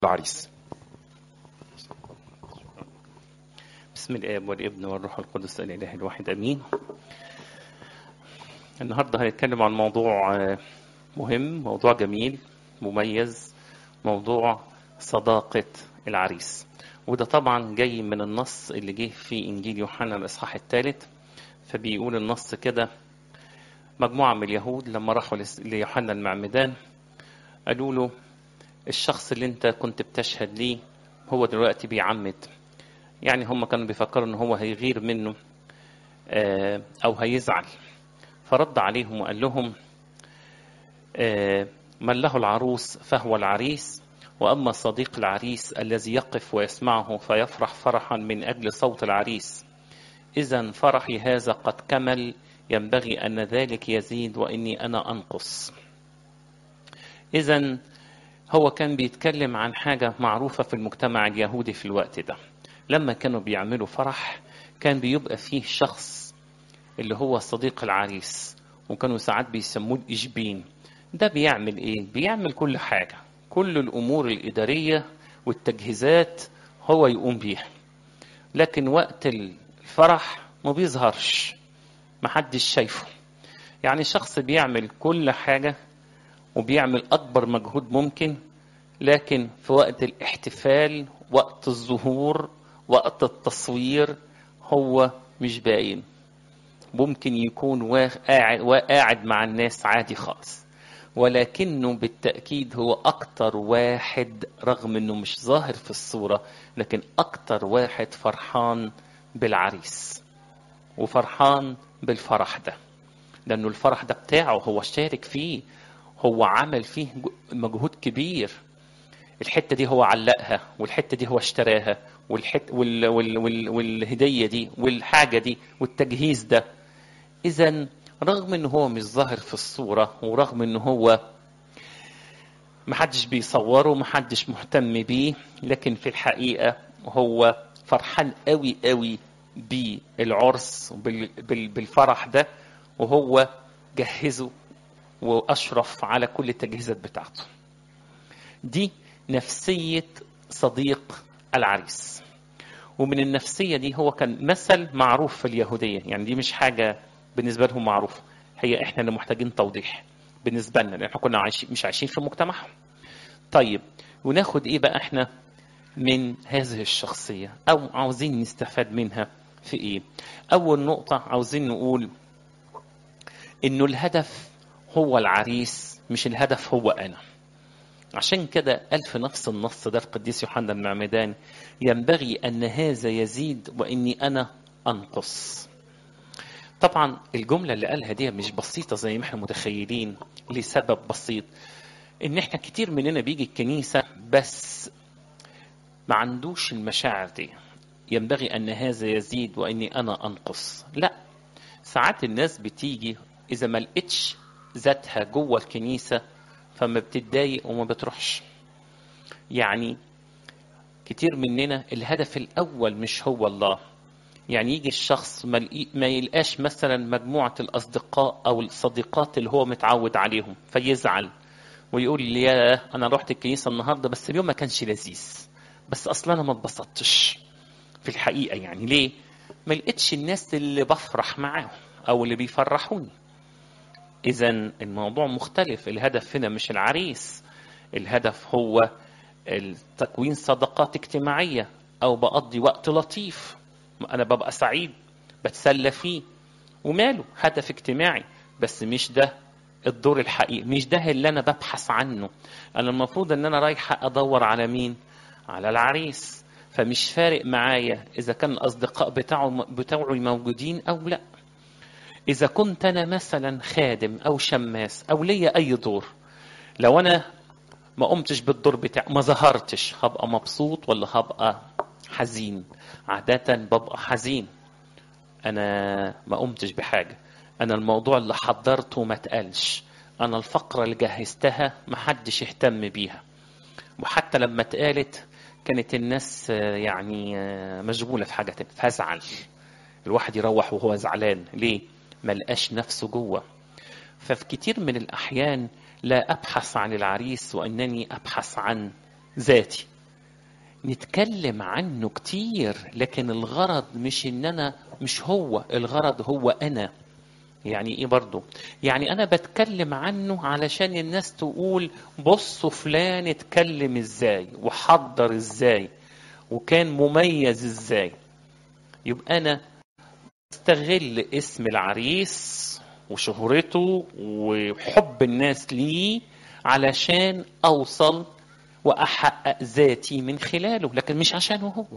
العريس بسم الآب والابن والروح القدس الإله الواحد أمين النهاردة هنتكلم عن موضوع آه، مهم موضوع جميل مميز موضوع صداقة العريس وده طبعا جاي من النص اللي جه في إنجيل يوحنا الإصحاح الثالث فبيقول النص كده مجموعة من اليهود لما راحوا لس- ليوحنا المعمدان قالوا له الشخص اللي انت كنت بتشهد ليه هو دلوقتي بيعمد يعني هم كانوا بيفكروا ان هو هيغير منه آه، او هيزعل فرد عليهم وقال لهم آه، من له العروس فهو العريس واما صديق العريس الذي يقف ويسمعه فيفرح فرحا من اجل صوت العريس اذا فرحي هذا قد كمل ينبغي ان ذلك يزيد واني انا انقص اذا هو كان بيتكلم عن حاجة معروفة في المجتمع اليهودي في الوقت ده لما كانوا بيعملوا فرح كان بيبقى فيه شخص اللي هو صديق العريس وكانوا ساعات بيسموه الإشبين ده بيعمل إيه؟ بيعمل كل حاجة كل الأمور الإدارية والتجهيزات هو يقوم بيها لكن وقت الفرح ما بيظهرش محدش شايفه يعني شخص بيعمل كل حاجة وبيعمل أكبر مجهود ممكن لكن في وقت الاحتفال وقت الظهور وقت التصوير هو مش باين ممكن يكون وا- قاعد وقاعد مع الناس عادي خالص ولكنه بالتأكيد هو أكتر واحد رغم أنه مش ظاهر في الصورة لكن أكتر واحد فرحان بالعريس وفرحان بالفرح ده لأنه الفرح ده بتاعه هو شارك فيه هو عمل فيه جو- مجهود كبير الحته دي هو علقها والحته دي هو اشتراها والحت وال وال وال والهديه دي والحاجه دي والتجهيز ده اذا رغم ان هو مش ظاهر في الصوره ورغم ان هو محدش بيصوره محدش مهتم بيه لكن في الحقيقه هو فرحان قوي قوي بالعرس وبال- بال- بالفرح ده وهو جهزه واشرف على كل التجهيزات بتاعته دي نفسيه صديق العريس ومن النفسيه دي هو كان مثل معروف في اليهوديه يعني دي مش حاجه بالنسبه لهم معروفه هي احنا اللي محتاجين توضيح بالنسبه لنا لان احنا كنا عايشين مش عايشين في مجتمعهم طيب وناخد ايه بقى احنا من هذه الشخصيه او عاوزين نستفاد منها في ايه اول نقطه عاوزين نقول انه الهدف هو العريس مش الهدف هو انا عشان كده قال في نفس النص ده القديس يوحنا المعمدان ينبغي ان هذا يزيد واني انا انقص طبعا الجمله اللي قالها دي مش بسيطه زي ما احنا متخيلين لسبب بسيط ان احنا كتير مننا بيجي الكنيسه بس ما عندوش المشاعر دي ينبغي ان هذا يزيد واني انا انقص لا ساعات الناس بتيجي اذا ما لقتش ذاتها جوه الكنيسه فما بتتضايق وما بتروحش يعني كتير مننا الهدف الاول مش هو الله يعني يجي الشخص ما لقي- ما يلقاش مثلا مجموعه الاصدقاء او الصديقات اللي هو متعود عليهم فيزعل ويقول لي يا انا رحت الكنيسه النهارده بس اليوم ما كانش لذيذ بس اصلا انا ما اتبسطتش في الحقيقه يعني ليه ما لقيتش الناس اللي بفرح معاهم او اللي بيفرحوني اذا الموضوع مختلف الهدف هنا مش العريس الهدف هو تكوين صداقات اجتماعيه او بقضي وقت لطيف انا ببقى سعيد بتسلى فيه وماله هدف اجتماعي بس مش ده الدور الحقيقي مش ده اللي انا ببحث عنه انا المفروض ان انا رايحه ادور على مين على العريس فمش فارق معايا اذا كان الاصدقاء بتاعه بتوعي موجودين او لا اذا كنت انا مثلا خادم او شماس او ليا اي دور لو انا ما قمتش بالدور بتاعي ما ظهرتش هبقى مبسوط ولا هبقى حزين عادة ببقى حزين انا ما قمتش بحاجة انا الموضوع اللي حضرته ما اتقالش انا الفقرة اللي جهزتها ما حدش اهتم بيها وحتى لما اتقالت كانت الناس آه، يعني آه، مشغولة في حاجة تانية فازعل الواحد يروح وهو زعلان ليه ما لقاش نفسه جوه ففي كتير من الأحيان لا أبحث عن العريس وإنني أبحث عن ذاتي نتكلم عنه كتير لكن الغرض مش ان انا مش هو الغرض هو انا يعني ايه برضو يعني انا بتكلم عنه علشان الناس تقول بصوا فلان اتكلم ازاي وحضر ازاي وكان مميز ازاي يبقى انا استغل اسم العريس وشهرته وحب الناس ليه علشان اوصل واحقق ذاتي من خلاله لكن مش عشانه هو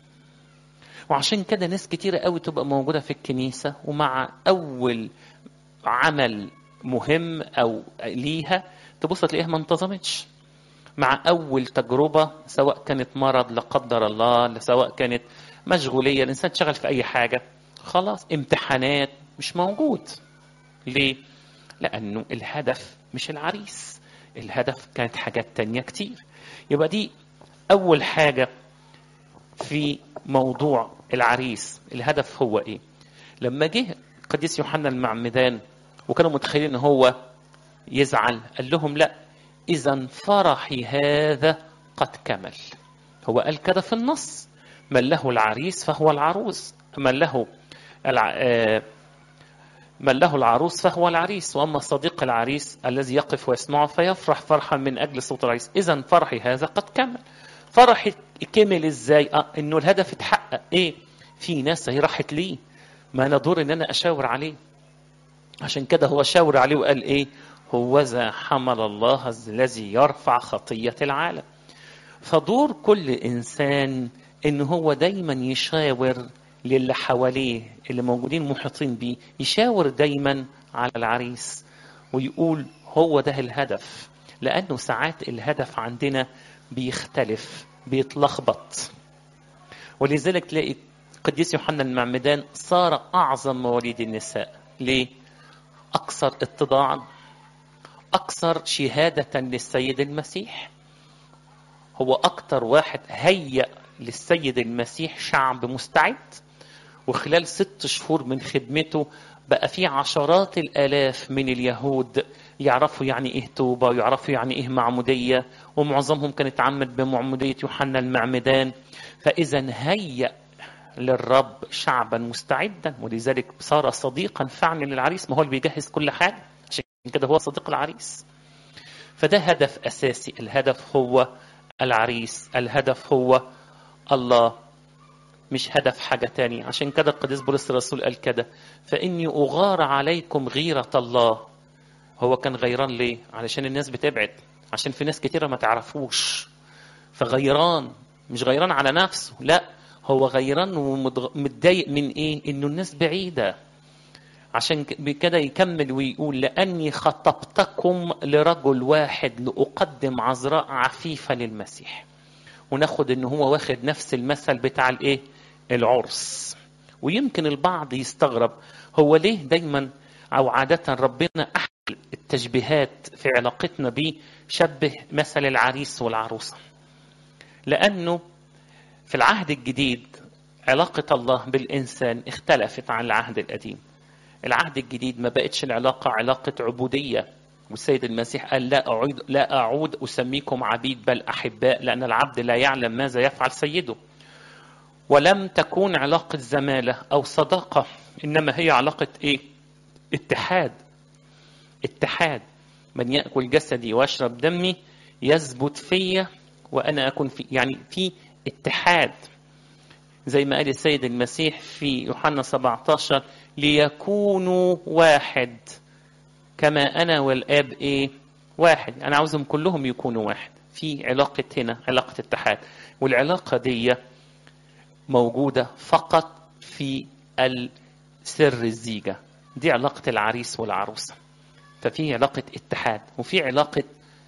وعشان كده ناس كتيرة قوي تبقى موجودة في الكنيسة ومع أول عمل مهم أو ليها تبص تلاقيها ما انتظمتش مع أول تجربة سواء كانت مرض لا قدر الله سواء كانت مشغولية الإنسان شغل في أي حاجة خلاص امتحانات مش موجود ليه؟ لأنه الهدف مش العريس الهدف كانت حاجات تانية كتير يبقى دي أول حاجة في موضوع العريس الهدف هو إيه لما جه قديس يوحنا المعمدان وكانوا متخيلين ان هو يزعل قال لهم لا اذا فرحي هذا قد كمل هو قال كده في النص من له العريس فهو العروس من له الع... من له العروس فهو العريس واما صديق العريس الذي يقف ويسمعه فيفرح فرحا من اجل صوت العريس اذا فرحي هذا قد كمل فرحي كمل ازاي اه انه الهدف اتحقق ايه في ناس هي راحت ليه ما انا دور ان انا اشاور عليه عشان كده هو شاور عليه وقال ايه هوذا حمل الله الذي يرفع خطية العالم فدور كل انسان ان هو دايما يشاور للي حواليه اللي موجودين محيطين بيه يشاور دايما على العريس ويقول هو ده الهدف لانه ساعات الهدف عندنا بيختلف بيتلخبط ولذلك تلاقي قديس يوحنا المعمدان صار اعظم مواليد النساء ليه اكثر اتضاعا اكثر شهاده للسيد المسيح هو اكثر واحد هيأ للسيد المسيح شعب مستعد وخلال ست شهور من خدمته بقى في عشرات الالاف من اليهود يعرفوا يعني ايه توبه ويعرفوا يعني ايه معموديه ومعظمهم كان اتعمد بمعموديه يوحنا المعمدان فاذا هيأ للرب شعبا مستعدا ولذلك صار صديقا فعلا للعريس ما هو اللي بيجهز كل حاجه عشان كده هو صديق العريس فده هدف اساسي الهدف هو العريس الهدف هو الله مش هدف حاجة تانية عشان كده القديس بولس الرسول قال كده فإني أغار عليكم غيرة الله هو كان غيران ليه علشان الناس بتبعد عشان في ناس كتيرة ما تعرفوش فغيران مش غيران على نفسه لا هو غيران ومتضايق من ايه انه الناس بعيده عشان كده يكمل ويقول لاني خطبتكم لرجل واحد لاقدم عذراء عفيفه للمسيح وناخد ان هو واخد نفس المثل بتاع الايه العرس ويمكن البعض يستغرب هو ليه دايما او عاده ربنا احد التشبيهات في علاقتنا بيه شبه مثل العريس والعروسه لانه في العهد الجديد علاقة الله بالإنسان اختلفت عن العهد القديم العهد الجديد ما بقتش العلاقة علاقة عبودية والسيد المسيح قال لا أعود لا أعود أسميكم عبيد بل أحباء لأن العبد لا يعلم ماذا يفعل سيده ولم تكون علاقة زمالة أو صداقة إنما هي علاقة إيه؟ اتحاد اتحاد من يأكل جسدي ويشرب دمي يثبت فيا وأنا أكون في يعني في اتحاد زي ما قال السيد المسيح في يوحنا 17 ليكونوا واحد كما انا والاب ايه واحد انا عاوزهم كلهم يكونوا واحد في علاقه هنا علاقه اتحاد والعلاقه دي موجوده فقط في سر الزيجه دي علاقه العريس والعروسه ففي علاقه اتحاد وفي علاقه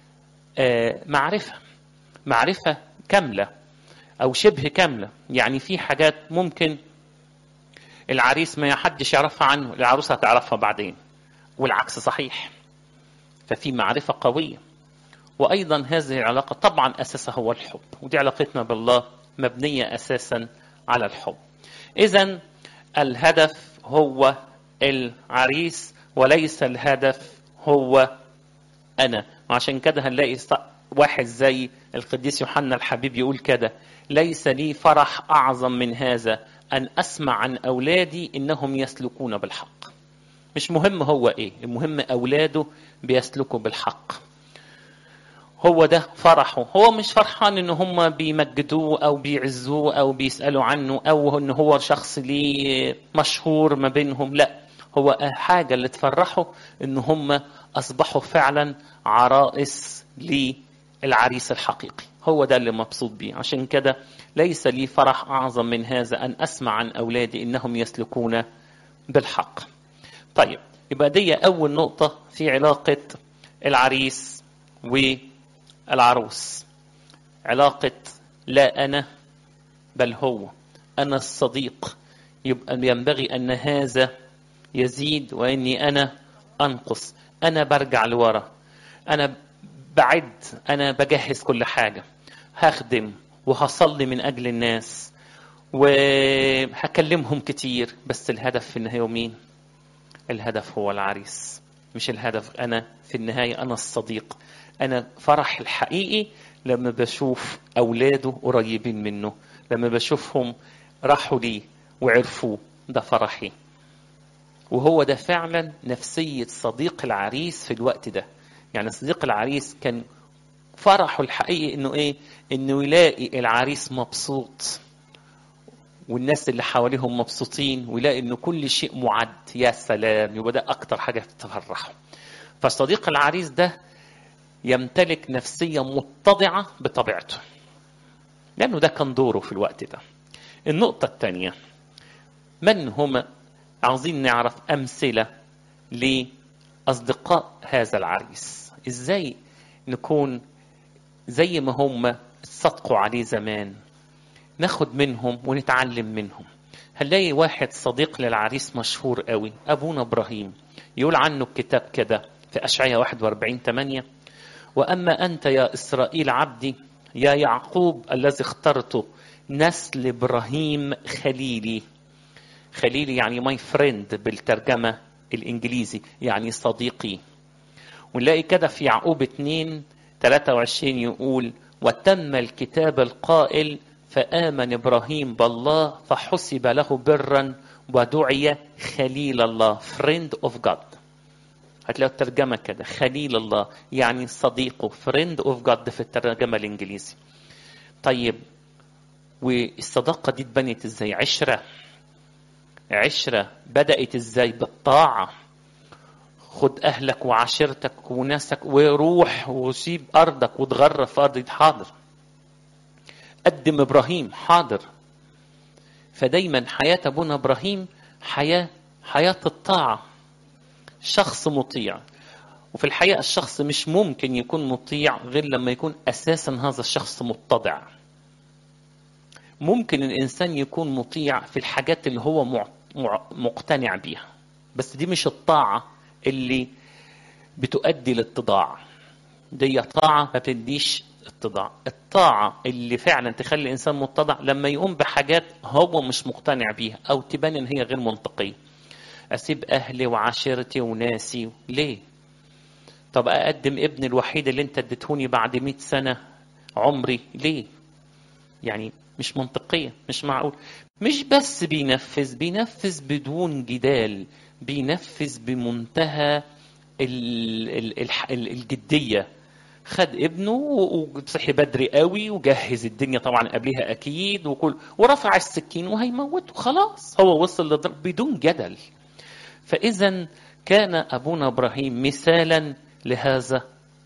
آه معرفه معرفه كامله او شبه كامله يعني في حاجات ممكن العريس ما حدش يعرفها عنه العروسه هتعرفها بعدين والعكس صحيح ففي معرفه قويه وايضا هذه العلاقه طبعا اساسها هو الحب ودي علاقتنا بالله مبنيه اساسا على الحب اذا الهدف هو العريس وليس الهدف هو انا وعشان كده هنلاقي واحد زي القديس يوحنا الحبيب يقول كده ليس لي فرح أعظم من هذا أن أسمع عن أولادي إنهم يسلكون بالحق مش مهم هو إيه المهم أولاده بيسلكوا بالحق هو ده فرحه هو مش فرحان ان هم بيمجدوه او بيعزوه او بيسالوا عنه او ان هو شخص ليه مشهور ما بينهم لا هو حاجه اللي تفرحه ان هم اصبحوا فعلا عرائس للعريس الحقيقي هو ده اللي مبسوط بيه عشان كده ليس لي فرح اعظم من هذا ان اسمع عن اولادي انهم يسلكون بالحق طيب يبقى دي اول نقطه في علاقه العريس والعروس علاقه لا انا بل هو انا الصديق يبقى ينبغي ان هذا يزيد واني انا انقص انا برجع لورا انا بعد انا بجهز كل حاجه هخدم وهصلي من اجل الناس وهكلمهم كتير بس الهدف في النهايه مين الهدف هو العريس مش الهدف انا في النهايه انا الصديق انا فرح الحقيقي لما بشوف اولاده قريبين منه لما بشوفهم راحوا ليه وعرفوه ده فرحي وهو ده فعلا نفسية صديق العريس في الوقت ده يعني صديق العريس كان فرحه الحقيقي انه ايه انه يلاقي العريس مبسوط والناس اللي حواليهم مبسوطين ويلاقي انه كل شيء معد يا سلام يبقى ده اكتر حاجه تفرحه فصديق العريس ده يمتلك نفسيه متضعه بطبيعته لانه ده كان دوره في الوقت ده النقطه الثانيه من هم عاوزين نعرف امثله لاصدقاء هذا العريس ازاي نكون زي ما هم صدقوا عليه زمان ناخد منهم ونتعلم منهم هنلاقي واحد صديق للعريس مشهور قوي ابونا ابراهيم يقول عنه الكتاب كده في اشعياء 41 8 واما انت يا اسرائيل عبدي يا يعقوب الذي اخترته نسل ابراهيم خليلي خليلي يعني ماي فريند بالترجمه الانجليزي يعني صديقي ونلاقي كده في يعقوب 2 23 يقول وتم الكتاب القائل فآمن إبراهيم بالله فحسب له برا ودعي خليل الله friend of God هتلاقوا الترجمة كده خليل الله يعني صديقه friend of God في الترجمة الإنجليزي طيب والصداقة دي اتبنت ازاي عشرة عشرة بدأت ازاي بالطاعة خد أهلك وعشيرتك وناسك وروح وسيب أرضك وتغرب في أرض حاضر قدم ابراهيم حاضر فدايما حياه ابونا ابراهيم حياه حياه الطاعه شخص مطيع وفي الحقيقه الشخص مش ممكن يكون مطيع غير لما يكون اساسا هذا الشخص متضع ممكن الانسان يكون مطيع في الحاجات اللي هو مقتنع بيها بس دي مش الطاعه اللي بتؤدي للاتضاع دي طاعه ما بتديش اتضاع الطاعة اللي فعلا تخلي الإنسان متضع لما يقوم بحاجات هو مش مقتنع بيها أو تبان إن هي غير منطقية أسيب أهلي وعشيرتي وناسي ليه طب أقدم ابني الوحيد اللي أنت اديتهوني بعد مئة سنة عمري ليه يعني مش منطقية مش معقول مش بس بينفذ بينفذ بدون جدال بينفذ بمنتهى الجدية خد ابنه وصحي بدري قوي وجهز الدنيا طبعا قبلها اكيد وكل ورفع السكين وهيموته خلاص هو وصل لضرب بدون جدل فاذا كان ابونا ابراهيم مثالا لهذا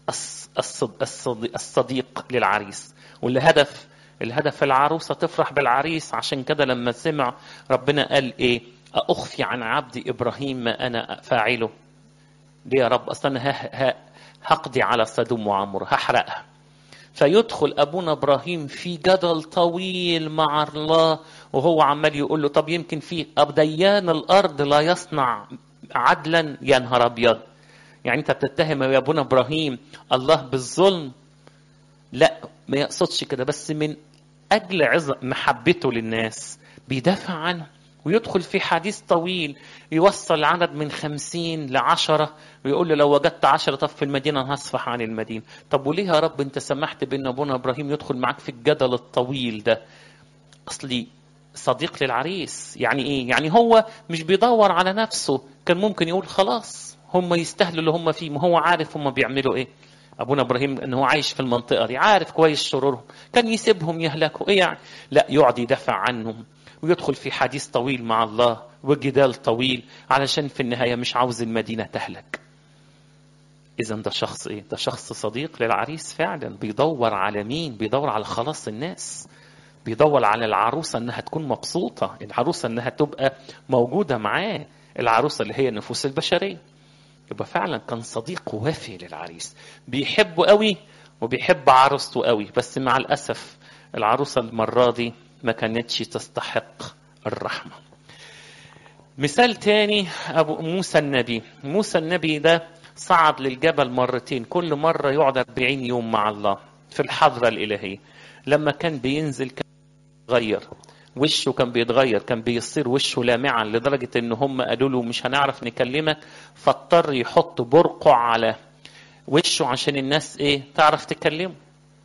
الصديق للعريس والهدف الهدف العروسة تفرح بالعريس عشان كده لما سمع ربنا قال ايه أخفي عن عبدي إبراهيم ما أنا فاعله ليه يا رب أصلا ها هقضي على سدوم وعمر هحرقها فيدخل ابونا ابراهيم في جدل طويل مع الله وهو عمال يقول له طب يمكن في ابديان الارض لا يصنع عدلا يا نهار ابيض يعني انت بتتهم يا ابونا ابراهيم الله بالظلم لا ما يقصدش كده بس من اجل عظم محبته للناس بيدافع عنه ويدخل في حديث طويل يوصل العدد من خمسين لعشرة ويقول له لو وجدت عشرة طب في المدينة هصفح عن المدينة طب وليه يا رب انت سمحت بان ابونا ابراهيم يدخل معاك في الجدل الطويل ده اصلي صديق للعريس يعني ايه يعني هو مش بيدور على نفسه كان ممكن يقول خلاص هم يستاهلوا اللي هم فيه ما هو عارف هم بيعملوا ايه ابونا ابراهيم ان هو عايش في المنطقه دي عارف كويس شرورهم كان يسيبهم يهلكوا ايه يعني لا يقعد يدافع عنهم ويدخل في حديث طويل مع الله وجدال طويل علشان في النهايه مش عاوز المدينه تهلك اذا ده شخص ايه ده شخص صديق للعريس فعلا بيدور على مين بيدور على خلاص الناس بيدور على العروسه انها تكون مبسوطه العروسه انها تبقى موجوده معاه العروسه اللي هي النفوس البشريه يبقى فعلا كان صديق وافي للعريس بيحبه قوي وبيحب عروسته قوي بس مع الاسف العروسه المره دي ما كانتش تستحق الرحمه مثال تاني ابو موسى النبي موسى النبي ده صعد للجبل مرتين كل مره يقعد 40 يوم مع الله في الحضره الالهيه لما كان بينزل كان بيتغير وشه كان بيتغير كان بيصير وشه لامعا لدرجة ان هم قالوا له مش هنعرف نكلمك فاضطر يحط برقع على وشه عشان الناس ايه تعرف تكلمه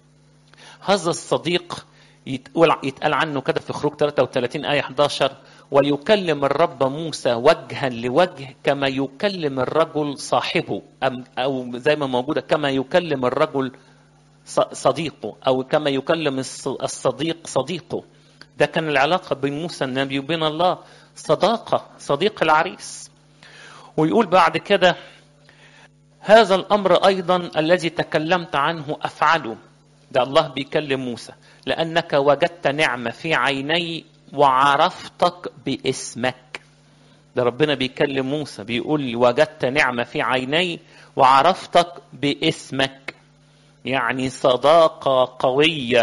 هذا الصديق يتقول يتقال عنه كده في خروج 33 آية 11 ويكلم الرب موسى وجها لوجه كما يكلم الرجل صاحبه أم أو زي ما موجودة كما يكلم الرجل صديقه أو كما يكلم الصديق صديقه ده كان العلاقة بين موسى النبي وبين الله صداقة صديق العريس ويقول بعد كده هذا الأمر أيضا الذي تكلمت عنه أفعله ده الله بيكلم موسى لأنك وجدت نعمة في عيني وعرفتك باسمك ده ربنا بيكلم موسى بيقول وجدت نعمة في عيني وعرفتك باسمك يعني صداقة قوية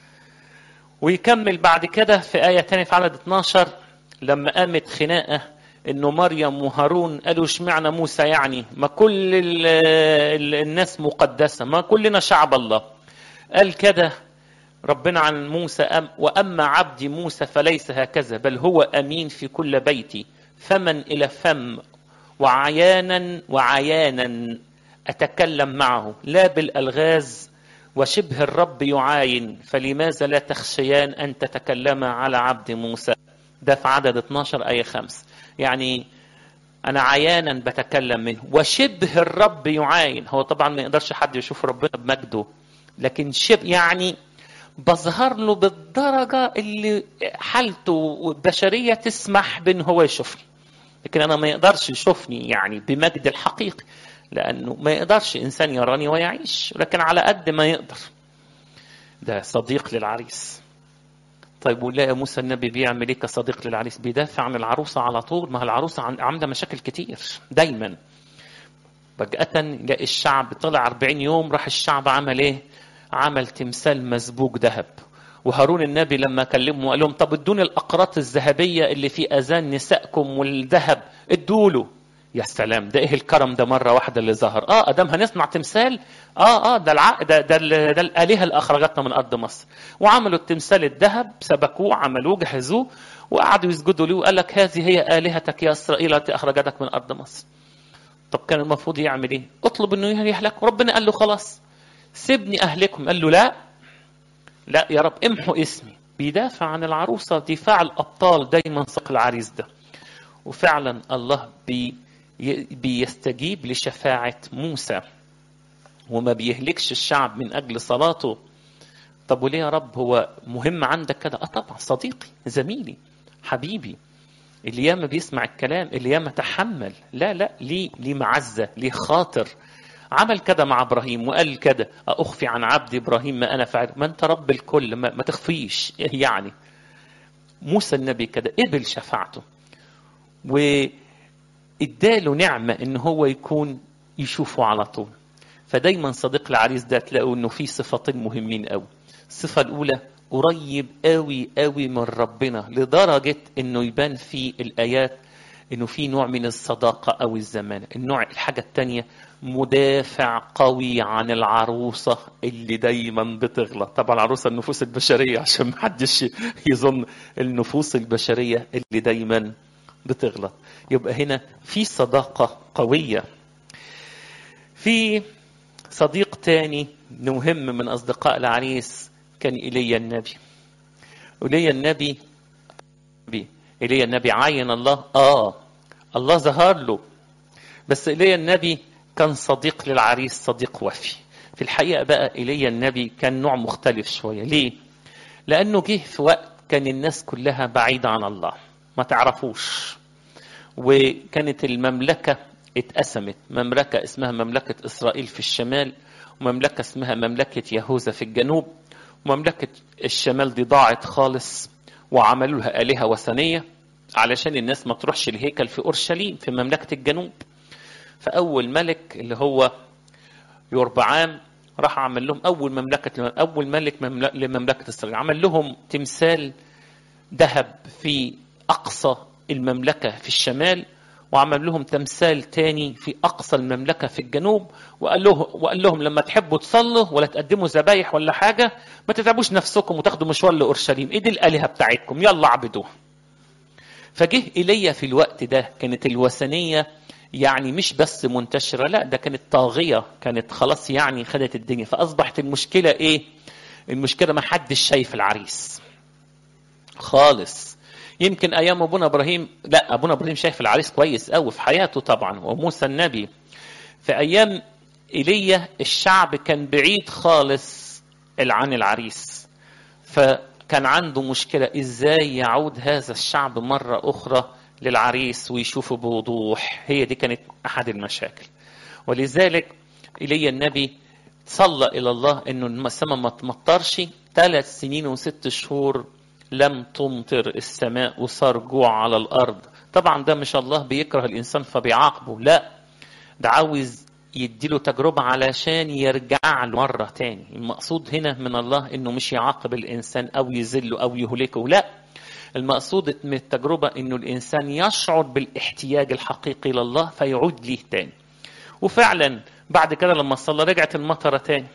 ويكمل بعد كده في آية تانية في عدد 12 لما قامت خناقة انه مريم وهارون قالوا اشمعنى موسى يعني ما كل ال ال الناس مقدسة ما كلنا شعب الله قال كده ربنا عن موسى أم وأما عبدي موسى فليس هكذا بل هو أمين في كل بيتي فمن إلى فم وعيانا وعيانا أتكلم معه لا بالألغاز وشبه الرب يعاين فلماذا لا تخشيان أن تتكلما على عبد موسى ده في عدد 12 آية 5 يعني أنا عيانا بتكلم منه وشبه الرب يعاين هو طبعا ما يقدرش حد يشوف ربنا بمجده لكن شبه يعني بظهر له بالدرجة اللي حالته البشرية تسمح بأن هو يشوفني لكن أنا ما يقدرش يشوفني يعني بمجد الحقيقي لأنه ما يقدرش إنسان يراني ويعيش لكن على قد ما يقدر ده صديق للعريس طيب ولا موسى النبي بيعمل ايه كصديق للعريس بيدافع عن العروسة على طول ما العروسة عندها مشاكل كتير دايما فجأة نلاقي الشعب طلع 40 يوم راح الشعب عمل ايه عمل تمثال مسبوك ذهب وهارون النبي لما كلمهم وقال لهم طب ادوني الاقراط الذهبيه اللي في اذان نسائكم والذهب ادوا له يا سلام ده ايه الكرم ده مره واحده اللي ظهر اه ادام هنصنع تمثال اه اه ده الع... ده ده, ده, ده الالهه اللي اخرجتنا من ارض مصر وعملوا التمثال الذهب سبكوه عملوه جهزوه وقعدوا يسجدوا له وقال لك هذه هي الهتك يا اسرائيل التي اخرجتك من ارض مصر طب كان المفروض يعمل ايه اطلب انه يهلك وربنا قال له خلاص سيبني اهلكم قال له لا لا يا رب امحوا اسمي بيدافع عن العروسة دفاع الأبطال دايما ساق العريس ده وفعلا الله بي بيستجيب لشفاعة موسى وما بيهلكش الشعب من أجل صلاته طب وليه يا رب هو مهم عندك كده اه طبعا صديقي زميلي حبيبي اللي ياما بيسمع الكلام اللي ياما تحمل لا لا ليه ليه معزة ليه خاطر عمل كده مع ابراهيم وقال كده اخفي عن عبد ابراهيم ما انا فاعل ما انت رب الكل ما, ما تخفيش يعني موسى النبي كده قبل شفاعته واداله نعمه ان هو يكون يشوفه على طول فدايما صديق العريس ده تلاقوا انه في صفتين مهمين قوي الصفه الاولى قريب قوي قوي من ربنا لدرجه انه يبان في الايات انه في نوع من الصداقه او الزمانه النوع الحاجه الثانيه مدافع قوي عن العروسة اللي دايما بتغلط طبعا العروسة النفوس البشرية عشان محدش يظن النفوس البشرية اللي دايما بتغلط يبقى هنا في صداقة قوية في صديق تاني مهم من أصدقاء العريس كان إيليا النبي إيليا النبي إيليا النبي عين الله آه الله ظهر له بس إيليا النبي كان صديق للعريس صديق وفي في الحقيقة بقى إيليا النبي كان نوع مختلف شوية ليه؟ لأنه جه في وقت كان الناس كلها بعيدة عن الله ما تعرفوش وكانت المملكة اتقسمت مملكة اسمها مملكة إسرائيل في الشمال ومملكة اسمها مملكة يهوذا في الجنوب ومملكة الشمال دي ضاعت خالص وعملوا لها آلهة وثنية علشان الناس ما تروحش الهيكل في أورشليم في مملكة الجنوب فأول ملك اللي هو يربعام راح عمل لهم أول مملكة أول ملك لمملكة إسرائيل عمل لهم تمثال ذهب في أقصى المملكة في الشمال وعمل لهم تمثال تاني في أقصى المملكة في الجنوب وقال, له وقال لهم لما تحبوا تصلوا ولا تقدموا ذبايح ولا حاجة ما تتعبوش نفسكم وتاخدوا مشوار لأورشليم إيه دي الآلهة بتاعتكم يلا اعبدوها فجه إيليا في الوقت ده كانت الوثنية يعني مش بس منتشرة لا ده كانت طاغية كانت خلاص يعني خدت الدنيا فأصبحت المشكلة إيه المشكلة ما حدش شايف العريس خالص يمكن ايام ابونا ابراهيم لا ابونا ابراهيم شايف العريس كويس قوي في حياته طبعا وموسى النبي في ايام ايليا الشعب كان بعيد خالص عن العريس فكان عنده مشكله ازاي يعود هذا الشعب مره اخرى للعريس ويشوفه بوضوح هي دي كانت احد المشاكل ولذلك ايليا النبي صلى الى الله انه السماء ما تمطرش ثلاث سنين وست شهور لم تمطر السماء وصار جوع على الارض طبعا ده مش الله بيكره الانسان فبيعاقبه لا ده عاوز يديله تجربة علشان يرجع له مرة تاني المقصود هنا من الله انه مش يعاقب الانسان او يذله او يهلكه لا المقصود من التجربة انه الانسان يشعر بالاحتياج الحقيقي لله فيعود ليه تاني وفعلا بعد كده لما صلى رجعت المطرة تاني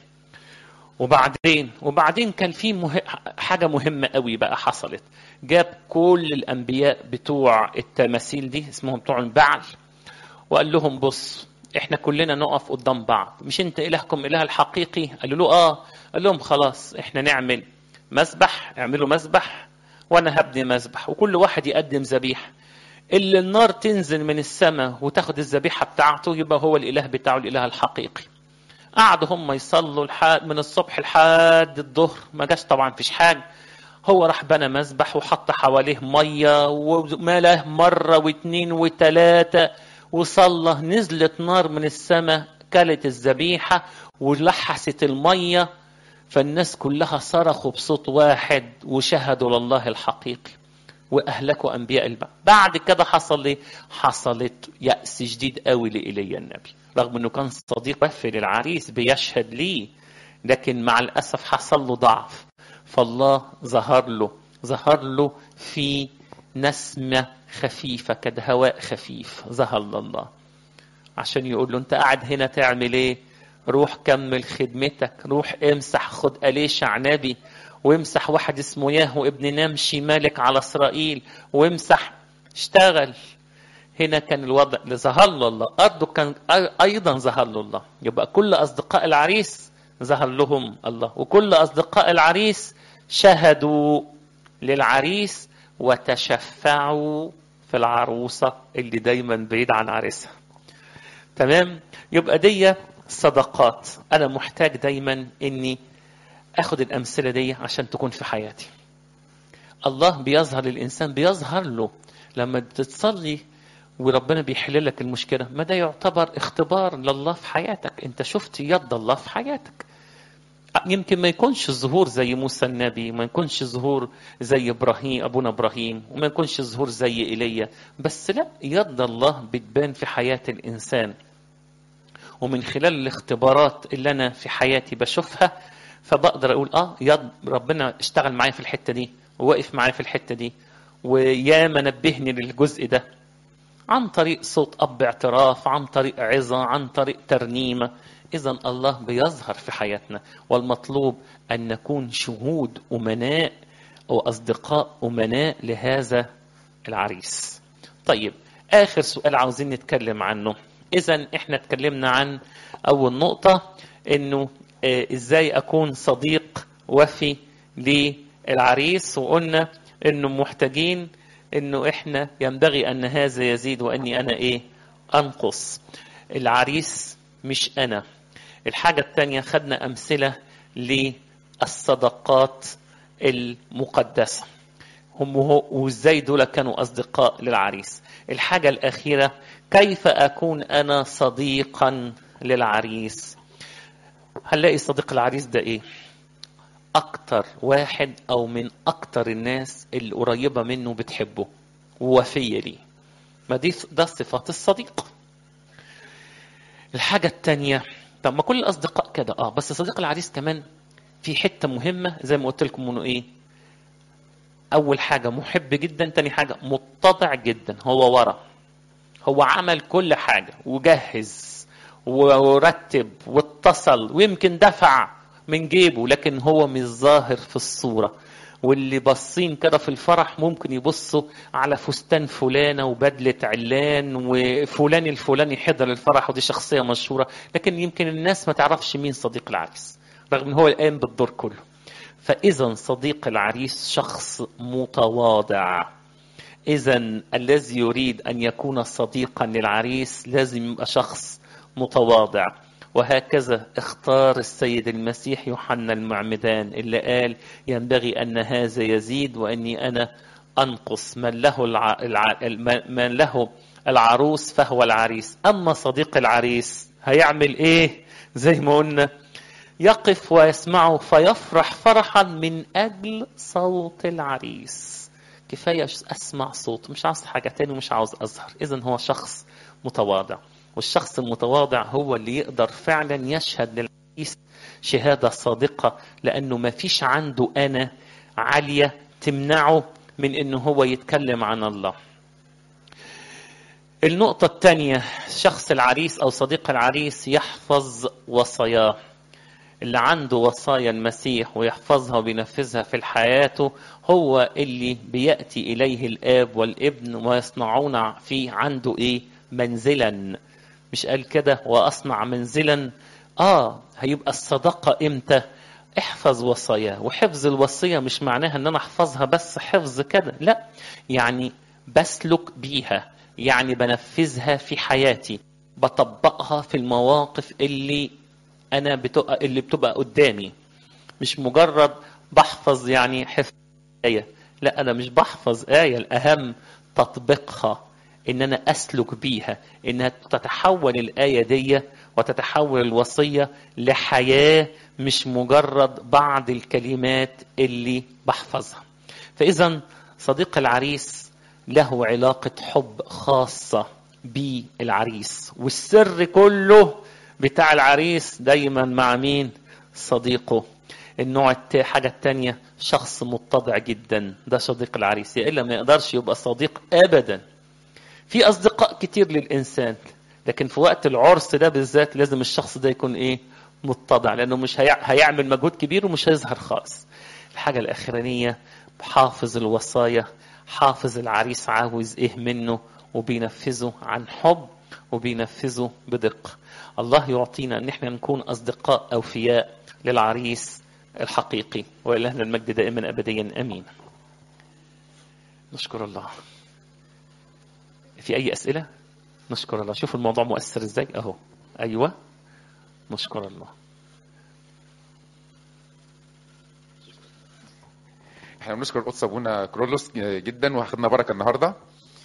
وبعدين وبعدين كان في مه... حاجه مهمه قوي بقى حصلت جاب كل الانبياء بتوع التماثيل دي اسمهم بتوع البعل وقال لهم بص احنا كلنا نقف قدام بعض مش انت الهكم اله الحقيقي قالوا له اه قال لهم خلاص احنا نعمل مسبح اعملوا مسبح وانا هبني مسبح وكل واحد يقدم ذبيحه اللي النار تنزل من السماء وتاخد الذبيحه بتاعته يبقى هو الاله بتاعه الاله الحقيقي قعدوا هم يصلوا لحد من الصبح لحد الظهر ما جاش طبعا فيش حاجه هو راح بنى مسبح وحط حواليه ميه وملاه مره واثنين وثلاثه وصلى نزلت نار من السماء كلت الذبيحه ولحست الميه فالناس كلها صرخوا بصوت واحد وشهدوا لله الحقيقي واهلكوا انبياء البعث بعد كده حصل ايه حصلت ياس شديد قوي لايليا النبي رغم انه كان صديق وفي للعريس بيشهد ليه لكن مع الاسف حصل له ضعف فالله ظهر له ظهر له في نسمة خفيفة كده هواء خفيف ظهر لله عشان يقول له انت قاعد هنا تعمل ايه روح كمل خدمتك روح امسح خد أليشع نبي وامسح واحد اسمه ياهو ابن نمشي مالك على اسرائيل وامسح اشتغل هنا كان الوضع اللي ظهر له الله أرضه كان أيضا ظهر له الله يبقى كل أصدقاء العريس ظهر لهم الله وكل أصدقاء العريس شهدوا للعريس وتشفعوا في العروسة اللي دايما بعيد عن عريسها تمام يبقى دي صدقات أنا محتاج دايما إني أخد الأمثلة دي عشان تكون في حياتي الله بيظهر للإنسان بيظهر له لما تتصلي وربنا بيحل لك المشكله ما ده يعتبر اختبار لله في حياتك انت شفت يد الله في حياتك يمكن ما يكونش الظهور زي موسى النبي ما يكونش ظهور زي ابراهيم ابونا ابراهيم وما يكونش ظهور زي ايليا بس لا يد الله بتبان في حياه الانسان ومن خلال الاختبارات اللي انا في حياتي بشوفها فبقدر اقول اه يد ربنا اشتغل معايا في الحته دي ووقف معايا في الحته دي وياما نبهني للجزء ده عن طريق صوت اب اعتراف عن طريق عظه عن طريق ترنيمه اذا الله بيظهر في حياتنا والمطلوب ان نكون شهود امناء او اصدقاء امناء لهذا العريس طيب اخر سؤال عاوزين نتكلم عنه اذا احنا اتكلمنا عن اول نقطه انه آه، ازاي اكون صديق وفي للعريس وقلنا انه محتاجين انه احنا ينبغي ان هذا يزيد واني انا ايه انقص العريس مش انا الحاجه الثانيه خدنا امثله للصدقات المقدسه هم هو وازاي دول كانوا اصدقاء للعريس الحاجه الاخيره كيف اكون انا صديقا للعريس هنلاقي صديق العريس ده ايه اكتر واحد او من اكتر الناس اللي قريبه منه بتحبه ووفيه ليه ما دي ده صفات الصديق الحاجه التانية طب ما كل الاصدقاء كده اه بس صديق العريس كمان في حته مهمه زي ما قلت لكم انه ايه اول حاجه محب جدا تاني حاجه متضع جدا هو ورا هو عمل كل حاجه وجهز ورتب واتصل ويمكن دفع من جيبه لكن هو مش ظاهر في الصوره واللي باصين كده في الفرح ممكن يبصوا على فستان فلانه وبدله علان وفلان الفلاني حضر الفرح ودي شخصيه مشهوره لكن يمكن الناس ما تعرفش مين صديق العريس رغم ان هو الان بالدور كله فاذا صديق العريس شخص متواضع اذا الذي يريد ان يكون صديقا للعريس لازم يبقى شخص متواضع وهكذا اختار السيد المسيح يوحنا المعمدان اللي قال ينبغي ان هذا يزيد واني انا انقص من له الع... الع... من له العروس فهو العريس اما صديق العريس هيعمل ايه زي ما قلنا يقف ويسمعه فيفرح فرحا من اجل صوت العريس كفايه اسمع صوت مش عاوز حاجه تاني ومش عاوز اظهر اذا هو شخص متواضع والشخص المتواضع هو اللي يقدر فعلا يشهد للعريس شهادة صادقة لأنه ما فيش عنده أنا عالية تمنعه من أنه هو يتكلم عن الله النقطة الثانية شخص العريس أو صديق العريس يحفظ وصاياه اللي عنده وصايا المسيح ويحفظها وبينفذها في حياته هو اللي بيأتي إليه الآب والابن ويصنعون فيه عنده إيه منزلا مش قال كده واصنع منزلا اه هيبقى الصداقه امتى احفظ وصاياه وحفظ الوصيه مش معناها ان انا احفظها بس حفظ كده لا يعني بسلك بيها يعني بنفذها في حياتي بطبقها في المواقف اللي انا بتبقى اللي بتبقى قدامي مش مجرد بحفظ يعني حفظ ايه لا انا مش بحفظ ايه الاهم تطبيقها ان انا اسلك بيها انها تتحول الايه دي وتتحول الوصيه لحياه مش مجرد بعض الكلمات اللي بحفظها فاذا صديق العريس له علاقه حب خاصه بالعريس والسر كله بتاع العريس دايما مع مين صديقه النوع التا حاجة التانية شخص متضع جدا ده صديق العريس إلا ما يقدرش يبقى صديق أبدا في اصدقاء كتير للانسان لكن في وقت العرس ده بالذات لازم الشخص ده يكون ايه متضع لانه مش هيع... هيعمل مجهود كبير ومش هيظهر خالص الحاجه الاخرانيه حافظ الوصايا حافظ العريس عاوز ايه منه وبينفذه عن حب وبينفذه بدقه الله يعطينا ان احنا نكون اصدقاء اوفياء للعريس الحقيقي ولهنا المجد دائما ابديا امين نشكر الله في أي أسئلة؟ نشكر الله شوفوا الموضوع مؤثر إزاي أهو أيوة نشكر الله احنا بنشكر قدس ابونا كرولوس جدا واخدنا بركه النهارده